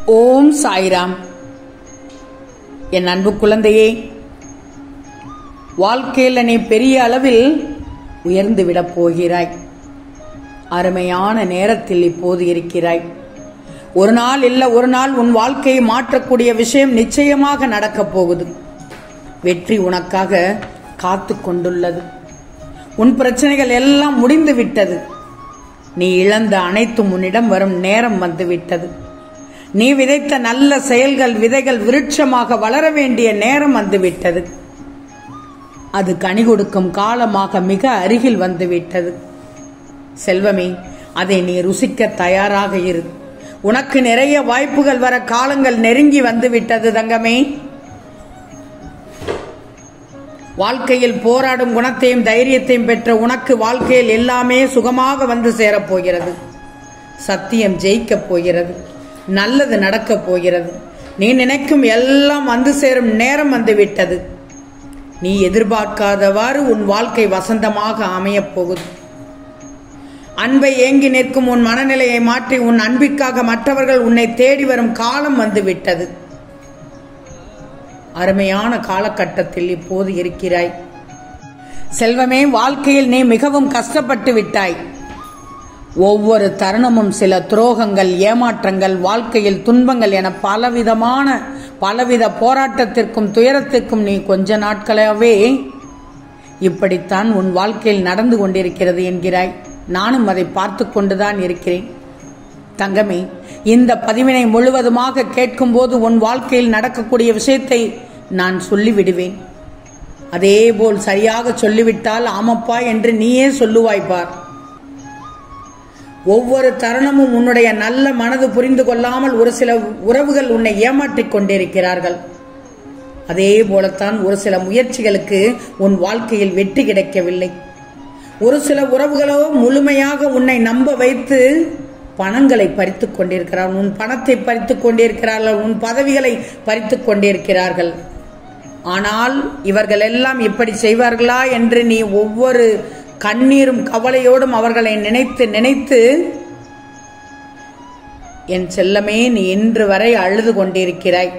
ஓம் சாய்ராம் என் அன்பு குழந்தையே வாழ்க்கையில் நீ பெரிய அளவில் உயர்ந்து விடப் போகிறாய் அருமையான நேரத்தில் இப்போது இருக்கிறாய் ஒரு நாள் இல்ல ஒரு நாள் உன் வாழ்க்கையை மாற்றக்கூடிய விஷயம் நிச்சயமாக நடக்கப் போகுது வெற்றி உனக்காக காத்து கொண்டுள்ளது உன் பிரச்சனைகள் எல்லாம் முடிந்து விட்டது நீ இழந்த அனைத்தும் உன்னிடம் வரும் நேரம் வந்து விட்டது நீ விதைத்த நல்ல செயல்கள் விதைகள் விருட்சமாக வளர வேண்டிய நேரம் வந்துவிட்டது அது கனி கொடுக்கும் காலமாக மிக அருகில் வந்துவிட்டது செல்வமே அதை நீ ருசிக்க தயாராக இரு உனக்கு நிறைய வாய்ப்புகள் வர காலங்கள் நெருங்கி வந்துவிட்டது தங்கமே வாழ்க்கையில் போராடும் குணத்தையும் தைரியத்தையும் பெற்ற உனக்கு வாழ்க்கையில் எல்லாமே சுகமாக வந்து சேரப்போகிறது சத்தியம் ஜெயிக்கப் போகிறது நல்லது நடக்கப் போகிறது நீ நினைக்கும் எல்லாம் வந்து சேரும் நேரம் வந்து விட்டது நீ எதிர்பார்க்காதவாறு உன் வாழ்க்கை வசந்தமாக அமையப் போகுது அன்பை ஏங்கி நிற்கும் உன் மனநிலையை மாற்றி உன் அன்பிற்காக மற்றவர்கள் உன்னை தேடி வரும் காலம் வந்து விட்டது அருமையான காலகட்டத்தில் இப்போது இருக்கிறாய் செல்வமே வாழ்க்கையில் நீ மிகவும் கஷ்டப்பட்டு விட்டாய் ஒவ்வொரு தருணமும் சில துரோகங்கள் ஏமாற்றங்கள் வாழ்க்கையில் துன்பங்கள் என பலவிதமான பலவித போராட்டத்திற்கும் துயரத்திற்கும் நீ கொஞ்ச நாட்களாகவே இப்படித்தான் உன் வாழ்க்கையில் நடந்து கொண்டிருக்கிறது என்கிறாய் நானும் அதை பார்த்து கொண்டுதான் இருக்கிறேன் தங்கமே இந்த பதிவினை முழுவதுமாக கேட்கும்போது உன் வாழ்க்கையில் நடக்கக்கூடிய விஷயத்தை நான் சொல்லிவிடுவேன் அதேபோல் சரியாக சொல்லிவிட்டால் ஆமப்பா என்று நீயே சொல்லுவாய் பார் ஒவ்வொரு தருணமும் உன்னுடைய நல்ல மனது புரிந்து கொள்ளாமல் ஒரு சில உறவுகள் உன்னை ஏமாற்றிக் கொண்டிருக்கிறார்கள் அதே போலத்தான் ஒரு சில முயற்சிகளுக்கு உன் வாழ்க்கையில் வெற்றி கிடைக்கவில்லை ஒரு சில உறவுகளோ முழுமையாக உன்னை நம்ப வைத்து பணங்களை பறித்துக் கொண்டிருக்கிறார்கள் உன் பணத்தை பறித்துக் கொண்டிருக்கிறார்கள் உன் பதவிகளை பறித்துக் கொண்டிருக்கிறார்கள் ஆனால் இவர்கள் எல்லாம் இப்படி செய்வார்களா என்று நீ ஒவ்வொரு கண்ணீரும் கவலையோடும் அவர்களை நினைத்து நினைத்து என் செல்லமே நீ இன்று வரை அழுது கொண்டிருக்கிறாய்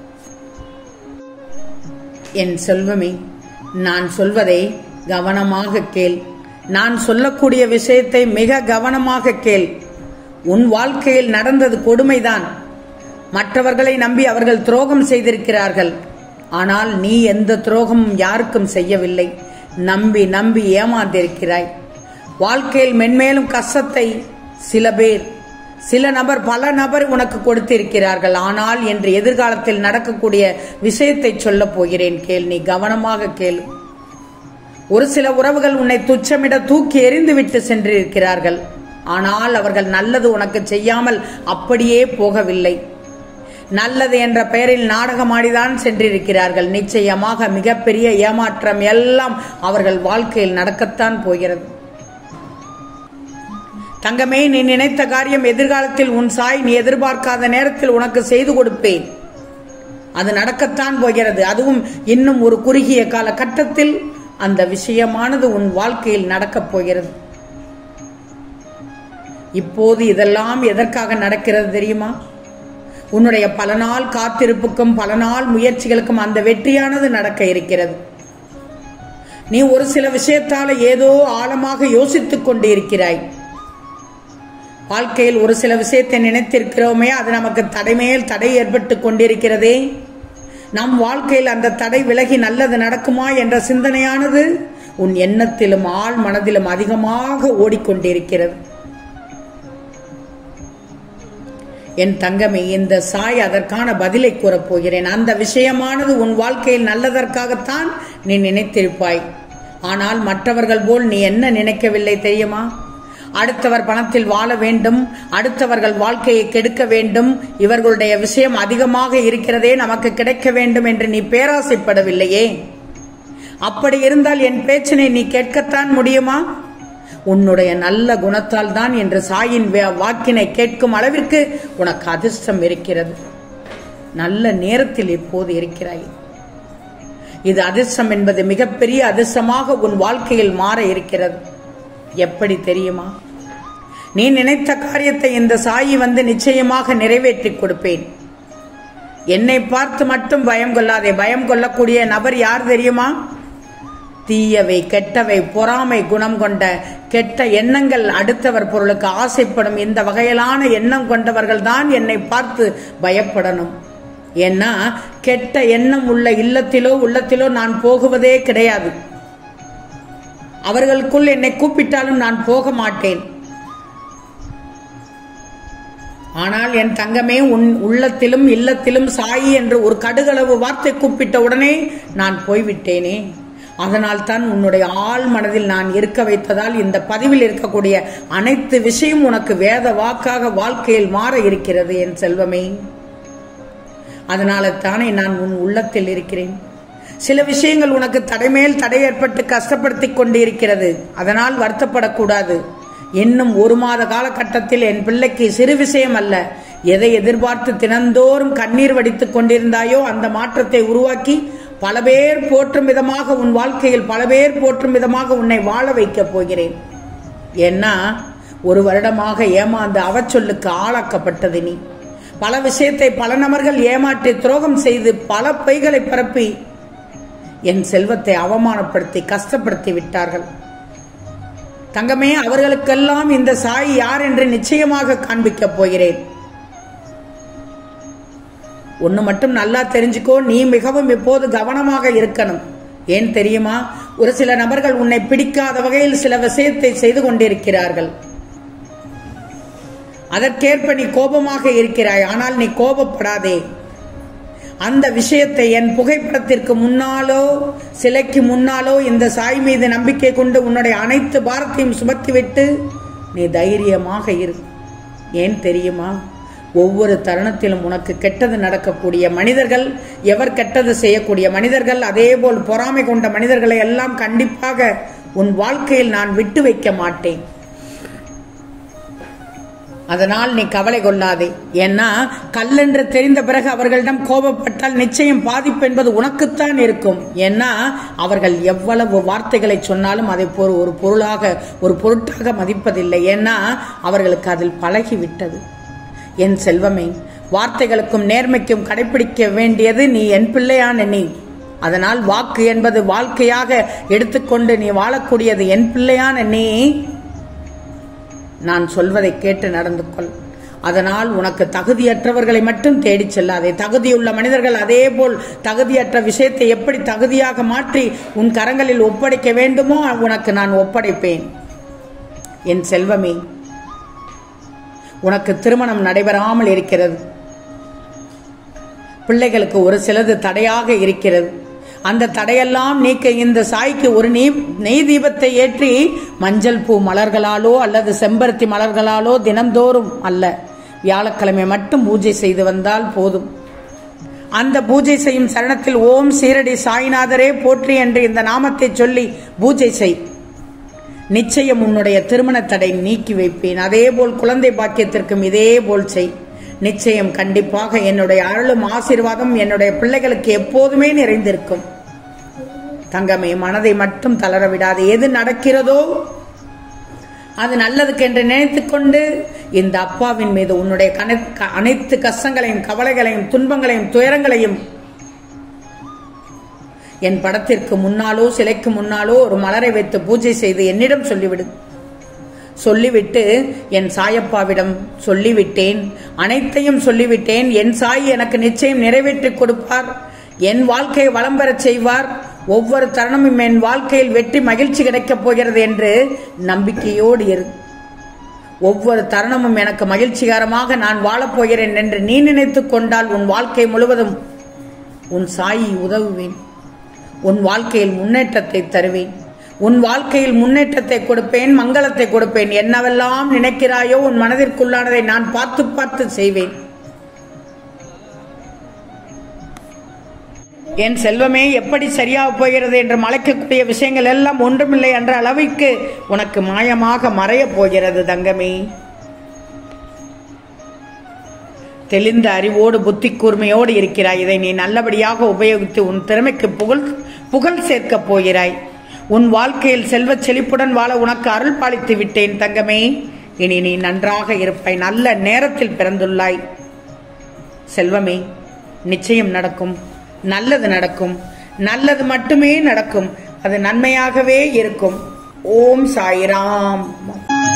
என் செல்வமே நான் சொல்வதை கவனமாக கேள் நான் சொல்லக்கூடிய விஷயத்தை மிக கவனமாக கேள் உன் வாழ்க்கையில் நடந்தது கொடுமைதான் மற்றவர்களை நம்பி அவர்கள் துரோகம் செய்திருக்கிறார்கள் ஆனால் நீ எந்த துரோகமும் யாருக்கும் செய்யவில்லை நம்பி நம்பி ஏமாந்திருக்கிறாய் வாழ்க்கையில் மென்மேலும் கஷ்டத்தை சில பேர் சில நபர் பல நபர் உனக்கு கொடுத்திருக்கிறார்கள் ஆனால் என்று எதிர்காலத்தில் நடக்கக்கூடிய விஷயத்தை சொல்ல போகிறேன் கேள் நீ கவனமாக கேள் ஒரு சில உறவுகள் உன்னை துச்சமிட தூக்கி எறிந்து விட்டு சென்றிருக்கிறார்கள் ஆனால் அவர்கள் நல்லது உனக்கு செய்யாமல் அப்படியே போகவில்லை நல்லது என்ற பெயரில் நாடகமாடிதான் சென்றிருக்கிறார்கள் நிச்சயமாக மிகப்பெரிய ஏமாற்றம் எல்லாம் அவர்கள் வாழ்க்கையில் நடக்கத்தான் போகிறது தங்கமே நீ நினைத்த காரியம் எதிர்காலத்தில் உன் சாய் நீ எதிர்பார்க்காத நேரத்தில் உனக்கு செய்து கொடுப்பேன் அது நடக்கத்தான் போகிறது அதுவும் இன்னும் ஒரு குறுகிய கால கட்டத்தில் அந்த விஷயமானது உன் வாழ்க்கையில் நடக்கப் போகிறது இப்போது இதெல்லாம் எதற்காக நடக்கிறது தெரியுமா உன்னுடைய பல நாள் காத்திருப்புக்கும் பல நாள் முயற்சிகளுக்கும் அந்த வெற்றியானது நடக்க இருக்கிறது நீ ஒரு சில விஷயத்தால ஏதோ ஆழமாக யோசித்துக் கொண்டு இருக்கிறாய் வாழ்க்கையில் ஒரு சில விஷயத்தை நினைத்திருக்கிறோமே அது நமக்கு தடைமேல் தடை ஏற்பட்டு கொண்டிருக்கிறதே நம் வாழ்க்கையில் அந்த தடை விலகி நல்லது நடக்குமா என்ற சிந்தனையானது உன் எண்ணத்திலும் ஆள் மனதிலும் அதிகமாக ஓடிக்கொண்டிருக்கிறது என் தங்கமே இந்த சாய் அதற்கான பதிலை கூறப் போகிறேன் அந்த விஷயமானது உன் வாழ்க்கையில் நல்லதற்காகத்தான் நீ நினைத்திருப்பாய் ஆனால் மற்றவர்கள் போல் நீ என்ன நினைக்கவில்லை தெரியுமா அடுத்தவர் பணத்தில் வாழ வேண்டும் அடுத்தவர்கள் வாழ்க்கையை கெடுக்க வேண்டும் இவர்களுடைய விஷயம் அதிகமாக இருக்கிறதே நமக்கு கிடைக்க வேண்டும் என்று நீ பேராசைப்படவில்லையே அப்படி இருந்தால் என் பேச்சினை நீ கேட்கத்தான் முடியுமா உன்னுடைய நல்ல குணத்தால் தான் என்று சாயின் வாக்கினை கேட்கும் அளவிற்கு உனக்கு அதிர்ஷ்டம் இருக்கிறது நல்ல நேரத்தில் இப்போது இருக்கிறாய் இது அதிர்ஷ்டம் என்பது மிகப்பெரிய அதிர்ஷ்டமாக உன் வாழ்க்கையில் மாற இருக்கிறது எப்படி தெரியுமா நீ நினைத்த காரியத்தை இந்த சாயி வந்து நிச்சயமாக நிறைவேற்றி கொடுப்பேன் என்னை பார்த்து மட்டும் பயம் கொள்ளாதே பயம் கொள்ளக்கூடிய நபர் யார் தெரியுமா தீயவை கெட்டவை பொறாமை குணம் கொண்ட கெட்ட எண்ணங்கள் அடுத்தவர் பொருளுக்கு ஆசைப்படும் இந்த வகையிலான எண்ணம் கொண்டவர்கள் தான் என்னை பார்த்து பயப்படணும் ஏன்னா கெட்ட எண்ணம் உள்ள இல்லத்திலோ உள்ளத்திலோ நான் போகுவதே கிடையாது அவர்களுக்குள் என்னை கூப்பிட்டாலும் நான் போக மாட்டேன் ஆனால் என் தங்கமே உன் உள்ளத்திலும் இல்லத்திலும் சாயி என்று ஒரு கடுகளவு வார்த்தை கூப்பிட்ட உடனே நான் போய்விட்டேனே அதனால் தான் உன்னுடைய ஆள் மனதில் நான் இருக்க வைத்ததால் இந்த பதிவில் இருக்கக்கூடிய அனைத்து விஷயம் உனக்கு வேத வாக்காக வாழ்க்கையில் மாற இருக்கிறது என் செல்வமே அதனால தானே நான் உன் உள்ளத்தில் இருக்கிறேன் சில விஷயங்கள் உனக்கு தடைமேல் தடை ஏற்பட்டு கஷ்டப்படுத்திக் கொண்டு இருக்கிறது அதனால் வருத்தப்படக்கூடாது இன்னும் ஒரு மாத காலகட்டத்தில் என் பிள்ளைக்கு சிறு விஷயம் அல்ல எதை எதிர்பார்த்து தினந்தோறும் கண்ணீர் வடித்துக் கொண்டிருந்தாயோ அந்த மாற்றத்தை உருவாக்கி பல பேர் போற்றும் விதமாக உன் வாழ்க்கையில் பல பேர் போற்றும் விதமாக உன்னை வாழ வைக்கப் போகிறேன் ஏன்னா ஒரு வருடமாக ஏமாந்து அவச்சொல்லுக்கு ஆளாக்கப்பட்டது நீ பல விஷயத்தை பல நபர்கள் ஏமாற்றி துரோகம் செய்து பல பொய்களை பரப்பி என் செல்வத்தை அவமானப்படுத்தி கஷ்டப்படுத்தி விட்டார்கள் தங்கமே அவர்களுக்கெல்லாம் இந்த சாய் யார் என்று நிச்சயமாக காண்பிக்கப் போகிறேன் ஒன்று மட்டும் நல்லா தெரிஞ்சுக்கோ நீ மிகவும் இப்போது கவனமாக இருக்கணும் ஏன் தெரியுமா ஒரு சில நபர்கள் உன்னை பிடிக்காத வகையில் சில விஷயத்தை செய்து கொண்டிருக்கிறார்கள் அதற்கேற்ப நீ கோபமாக இருக்கிறாய் ஆனால் நீ கோபப்படாதே அந்த விஷயத்தை என் புகைப்படத்திற்கு முன்னாலோ சிலைக்கு முன்னாலோ இந்த சாய் மீது நம்பிக்கை கொண்டு உன்னுடைய அனைத்து பாரத்தையும் சுமத்திவிட்டு நீ தைரியமாக இரு ஏன் தெரியுமா ஒவ்வொரு தருணத்திலும் உனக்கு கெட்டது நடக்கக்கூடிய மனிதர்கள் எவர் கெட்டது செய்யக்கூடிய மனிதர்கள் அதேபோல் பொறாமை கொண்ட மனிதர்களை எல்லாம் கண்டிப்பாக உன் வாழ்க்கையில் நான் விட்டு வைக்க மாட்டேன் அதனால் நீ கவலை கொள்ளாதே ஏன்னா கல்லென்று தெரிந்த பிறகு அவர்களிடம் கோபப்பட்டால் நிச்சயம் பாதிப்பு என்பது உனக்குத்தான் இருக்கும் ஏன்னா அவர்கள் எவ்வளவு வார்த்தைகளை சொன்னாலும் அதை பொரு- ஒரு பொருளாக ஒரு பொருட்டாக மதிப்பதில்லை ஏன்னா அவர்களுக்கு அதில் பழகி விட்டது என் செல்வமே வார்த்தைகளுக்கும் நேர்மைக்கும் கடைபிடிக்க வேண்டியது நீ என் பிள்ளையான நீ அதனால் வாக்கு என்பது வாழ்க்கையாக எடுத்துக்கொண்டு நீ வாழக்கூடியது என் பிள்ளையான நீ நான் சொல்வதை கேட்டு நடந்து கொள் அதனால் உனக்கு தகுதியற்றவர்களை மட்டும் தேடிச் செல்லாதே தகுதியுள்ள மனிதர்கள் அதேபோல் தகுதியற்ற விஷயத்தை எப்படி தகுதியாக மாற்றி உன் கரங்களில் ஒப்படைக்க வேண்டுமோ உனக்கு நான் ஒப்படைப்பேன் என் செல்வமே உனக்கு திருமணம் நடைபெறாமல் இருக்கிறது பிள்ளைகளுக்கு ஒரு சிலது தடையாக இருக்கிறது அந்த தடையெல்லாம் நீக்க இந்த சாய்க்கு ஒரு நீ நெய் தீபத்தை ஏற்றி மஞ்சள் பூ மலர்களாலோ அல்லது செம்பருத்தி மலர்களாலோ தினந்தோறும் அல்ல வியாழக்கிழமை மட்டும் பூஜை செய்து வந்தால் போதும் அந்த பூஜை செய்யும் சரணத்தில் ஓம் சீரடி சாய்நாதரே போற்றி என்று இந்த நாமத்தை சொல்லி பூஜை செய் நிச்சயம் உன்னுடைய திருமண தடை நீக்கி வைப்பேன் அதேபோல் குழந்தை பாக்கியத்திற்கும் இதே போல் செய் நிச்சயம் கண்டிப்பாக என்னுடைய அருளும் ஆசீர்வாதம் என்னுடைய பிள்ளைகளுக்கு எப்போதுமே நிறைந்திருக்கும் தங்கமே மனதை மட்டும் தளர விடாது எது நடக்கிறதோ அது நல்லதுக்கு என்று நினைத்துக்கொண்டு இந்த அப்பாவின் மீது உன்னுடைய கன- க- அனைத்து கஷ்டங்களையும் கவலைகளையும் துன்பங்களையும் துயரங்களையும் என் படத்திற்கு முன்னாலோ சிலைக்கு முன்னாலோ ஒரு மலரை வைத்து பூஜை செய்து என்னிடம் சொல்லிவிடு சொல்லிவிட்டு என் சாயப்பாவிடம் சொல்லிவிட்டேன் அனைத்தையும் சொல்லிவிட்டேன் என் சாய் எனக்கு நிச்சயம் நிறைவேற்றிக் கொடுப்பார் என் வாழ்க்கையை வளம் பெறச் செய்வார் ஒவ்வொரு தருணமும் என் வாழ்க்கையில் வெற்றி மகிழ்ச்சி கிடைக்கப் போகிறது என்று நம்பிக்கையோடு இரு ஒவ்வொரு தருணமும் எனக்கு மகிழ்ச்சிகரமாக நான் வாழப்போகிறேன் என்று நீ நினைத்துக் கொண்டால் உன் வாழ்க்கை முழுவதும் உன் சாயி உதவுவேன் உன் வாழ்க்கையில் முன்னேற்றத்தை தருவேன் உன் வாழ்க்கையில் முன்னேற்றத்தை கொடுப்பேன் மங்களத்தை கொடுப்பேன் என்னவெல்லாம் நினைக்கிறாயோ உன் மனதிற்குள்ளானதை நான் பார்த்து பார்த்து செய்வேன் என் செல்வமே எப்படி சரியாக போகிறது என்று மலைக்கக்கூடிய விஷயங்கள் எல்லாம் ஒன்றுமில்லை என்ற அளவிற்கு உனக்கு மாயமாக மறையப் போகிறது தங்கமே தெளிந்த அறிவோடு புத்தி கூர்மையோடு இருக்கிறாய் இதை நீ நல்லபடியாக உபயோகித்து உன் திறமைக்கு புகழ் புகழ் சேர்க்கப் போகிறாய் உன் வாழ்க்கையில் செல்வச் செழிப்புடன் வாழ உனக்கு அருள் பாலித்து விட்டேன் தங்கமே இனி நீ நன்றாக இருப்பாய் நல்ல நேரத்தில் பிறந்துள்ளாய் செல்வமே நிச்சயம் நடக்கும் நல்லது நடக்கும் நல்லது மட்டுமே நடக்கும் அது நன்மையாகவே இருக்கும் ஓம் சாய்ராம்